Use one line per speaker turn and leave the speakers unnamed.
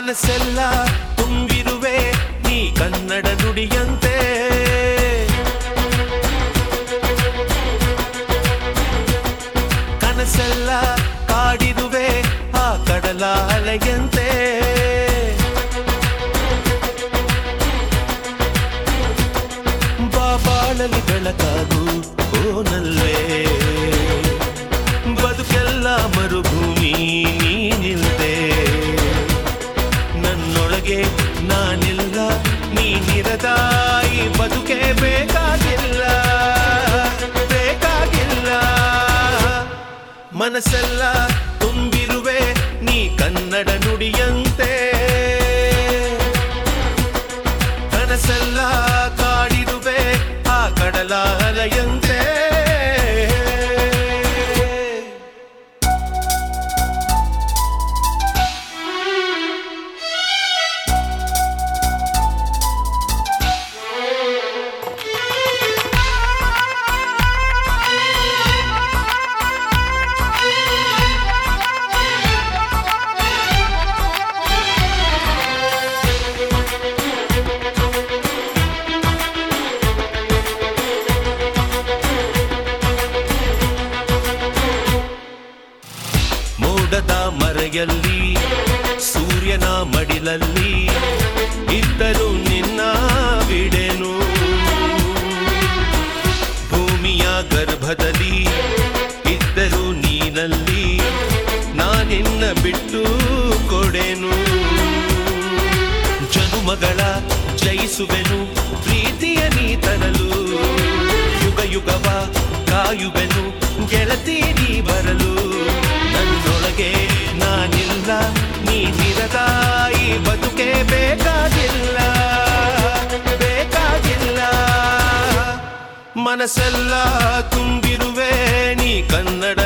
ಮನಸ್ಸೆಲ್ಲ ತುಂಬಿರುವೆ ನೀ ಕನ್ನಡ ನುಡಿಯಂತೆ ಕನಸೆಲ್ಲ ಕಾಡಿರುವೆ ಆ ಕಡಲ ಅಲೆಯಂತೆ ಬಾಬಾಳಲಿ ಬೆಳಕಾಗು ಓನಲ್ಲೇ ಬದುಕೆಲ್ಲ ಮರುಭೂಮಿ ನೀನಿಲ್ದೆ ನನ್ನೊಳಗೆ ನಾನಿಲ್ಲ ನೀನಿರದ ಈ ಬದುಕೆ ಬೇಕಾಗಿಲ್ಲ ಬೇಕಾಗಿಲ್ಲ ಮನಸ್ಸೆಲ್ಲ ತುಂಬಿರುವೆ ನೀ ಕನ್ನಡ ನುಡಿಯಂತೆ ಕನಸೆಲ್ಲ ಕಾಡಿರುವೆ ಆ ಕಡಲ ಅಲೆಯಂತೆ ಮೋಡದ ಮರೆಯಲ್ಲಿ ಸೂರ್ಯನ ಮಡಿಲಲ್ಲಿ ಇದ್ದರು ನಿನ್ನ ಬಿಡೆನು ಭೂಮಿಯ ಗರ್ಭದಲ್ಲಿ ಇದ್ದರು ನೀನಲ್ಲಿ ನಾನಿನ್ನ ಬಿಟ್ಟು ಕೊಡೆನು ಜನುಮಗಳ ಜಯಿಸುವೆನು ಪ್ರೀತಿಯ ನೀ ತರಲು ಯುಗ ಯುಗವ ಕಾಯುವೆನು ಗೆಳತಿ ನೀ ಬರಲು ನನ್ನೊಳಗೆ ನಾನಿಲ್ಲ ನೀನಿರದ ಈ ಬದುಕೆ ಬೇಕಾಗಿಲ್ಲ ಬೇಕಾಗಿಲ್ಲ ಮನಸ್ಸೆಲ್ಲ ತುಂಬಿರುವೆ ನೀ ಕನ್ನಡ